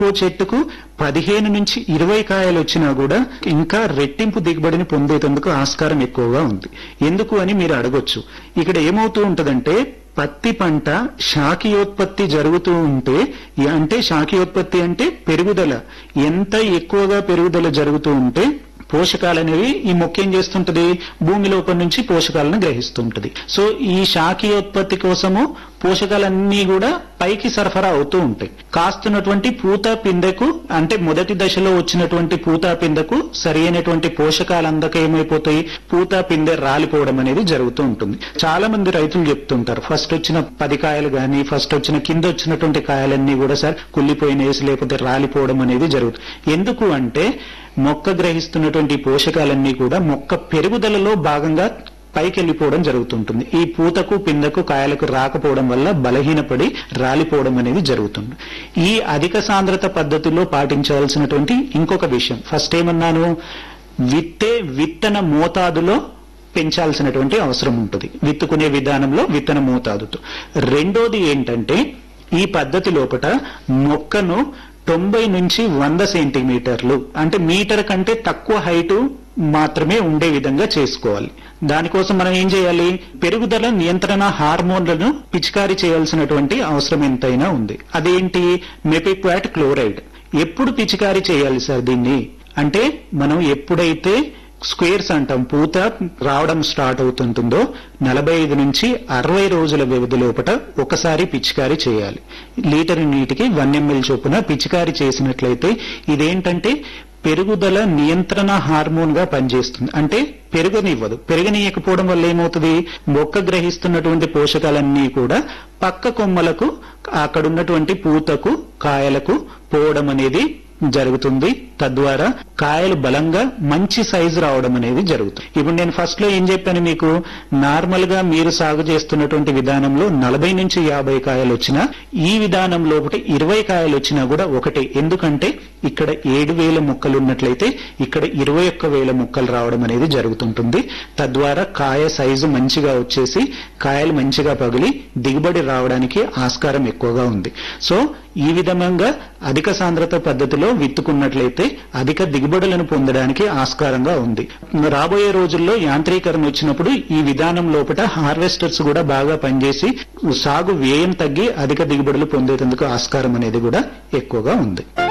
ఓ చెట్టుకు పదిహేను నుంచి ఇరవై కాయలు వచ్చినా కూడా ఇంకా రెట్టింపు దిగుబడిని పొందేందుకు ఆస్కారం ఎక్కువగా ఉంది ఎందుకు అని మీరు అడగొచ్చు ఇక్కడ ఏమవుతూ ఉంటదంటే పత్తి పంట శాఖీయోత్పత్తి జరుగుతూ ఉంటే ఈ- అంటే శాఖీయోత్పత్తి అంటే పెరుగుదల ఎంత ఎక్కువగా పెరుగుదల జరుగుతూ ఉంటే పోషకాలు అనేవి ఈ మొక్క ఏం చేస్తుంటది భూమి లోపల నుంచి పోషకాలను గ్రహిస్తుంటది సో ఈ శాఖీయోత్పత్తి కోసము పోషకాలన్నీ కూడా పైకి సరఫరా అవుతూ ఉంటాయి కాస్తున్నటువంటి పూత పిందెకు అంటే మొదటి దశలో వచ్చినటువంటి పూత పిందెకు సరి అయినటువంటి పోషకాలు అందక ఏమైపోతాయి పూత పిందె రాలిపోవడం అనేది జరుగుతూ ఉంటుంది చాలా మంది రైతులు చెప్తుంటారు ఫస్ట్ వచ్చిన పది కాయలు గాని ఫస్ట్ వచ్చిన కింద వచ్చినటువంటి కాయలన్నీ కూడా సార్ కుళ్ళిపోయినేసి లేకపోతే రాలిపోవడం అనేది జరుగుతుంది ఎందుకు అంటే మొక్క గ్రహిస్తున్నటువంటి పోషకాలన్నీ కూడా మొక్క పెరుగుదలలో భాగంగా పైకి వెళ్ళిపోవడం జరుగుతుంటుంది ఈ పూతకు పిందకు కాయలకు రాకపోవడం వల్ల బలహీనపడి రాలిపోవడం అనేది జరుగుతుంది ఈ అధిక సాంద్రత పద్ధతిలో పాటించాల్సినటువంటి ఇంకొక విషయం ఫస్ట్ ఏమన్నాను విత్తే విత్తన మోతాదులో పెంచాల్సినటువంటి అవసరం ఉంటుంది విత్తుకునే విధానంలో విత్తన మోతాదుతో రెండోది ఏంటంటే ఈ పద్ధతి లోపట మొక్కను తొంభై నుంచి వంద సెంటీమీటర్లు అంటే మీటర్ కంటే తక్కువ హైటు మాత్రమే ఉండే విధంగా చేసుకోవాలి దానికోసం మనం ఏం చేయాలి పెరుగుదల నియంత్రణ హార్మోన్లను పిచికారీ చేయాల్సినటువంటి అవసరం ఎంతైనా ఉంది అదేంటి మెపిక్వాట్ క్లోరైడ్ ఎప్పుడు పిచికారీ చేయాలి సార్ దీన్ని అంటే మనం ఎప్పుడైతే స్క్వేర్స్ అంటాం పూత రావడం స్టార్ట్ అవుతుంటుందో నలభై ఐదు నుంచి అరవై రోజుల వ్యవధి లోపట ఒకసారి పిచికారీ చేయాలి లీటర్ నీటికి వన్ ఎంఎల్ చొప్పున పిచికారీ చేసినట్లయితే ఇదేంటంటే పెరుగుదల నియంత్రణ హార్మోన్ గా పనిచేస్తుంది అంటే పెరగనివ్వదు పెరగనీయకపోవడం వల్ల ఏమవుతుంది మొక్క గ్రహిస్తున్నటువంటి పోషకాలన్నీ కూడా పక్క కొమ్మలకు అక్కడ ఉన్నటువంటి పూతకు కాయలకు పోవడం అనేది జరుగుతుంది తద్వారా కాయలు బలంగా మంచి సైజు రావడం అనేది జరుగుతుంది ఇప్పుడు నేను ఫస్ట్ లో ఏం చెప్పాను మీకు నార్మల్ గా మీరు సాగు చేస్తున్నటువంటి విధానంలో నలభై నుంచి యాభై కాయలు వచ్చినా ఈ విధానం లోపల ఇరవై కాయలు వచ్చినా కూడా ఒకటే ఎందుకంటే ఇక్కడ ఏడు వేల మొక్కలు ఉన్నట్లయితే ఇక్కడ ఇరవై ఒక్క వేల మొక్కలు రావడం అనేది జరుగుతుంటుంది తద్వారా కాయ సైజు మంచిగా వచ్చేసి కాయలు మంచిగా పగిలి దిగుబడి రావడానికి ఆస్కారం ఎక్కువగా ఉంది సో ఈ విధంగా అధిక సాంద్రత పద్ధతిలో విత్తుకున్నట్లయితే అధిక దిగుబడులను పొందడానికి ఆస్కారంగా ఉంది రాబోయే రోజుల్లో యాంత్రీకరణ వచ్చినప్పుడు ఈ విధానం లోపల హార్వెస్టర్స్ కూడా బాగా పనిచేసి సాగు వ్యయం తగ్గి అధిక దిగుబడులు పొందేందుకు ఆస్కారం అనేది కూడా ఎక్కువగా ఉంది